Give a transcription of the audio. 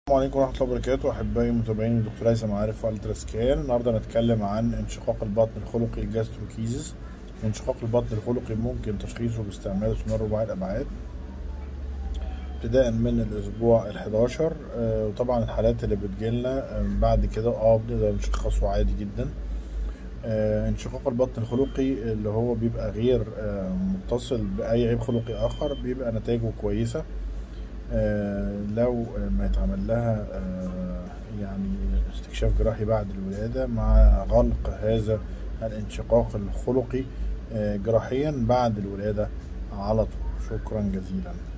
السلام عليكم ورحمة الله وبركاته أحبائي متابعين الدكتور هيثم عارف والترا سكان النهاردة هنتكلم عن انشقاق البطن الخلقي الجاستروكيزيس انشقاق البطن الخلقي ممكن تشخيصه باستعمال سونار رباعي الأبعاد ابتداء من الأسبوع الحداشر آه، وطبعا الحالات اللي بتجيلنا آه، بعد كده اه بنقدر نشخصه عادي جدا آه، انشقاق البطن الخلقي اللي هو بيبقى غير آه، متصل بأي عيب خلقي آخر بيبقى نتائجه كويسة آه، لو آه، ما يتعمل لها آه، يعني استكشاف جراحي بعد الولادة مع غلق هذا الانشقاق الخلقي آه، جراحيا بعد الولادة على طول شكرا جزيلا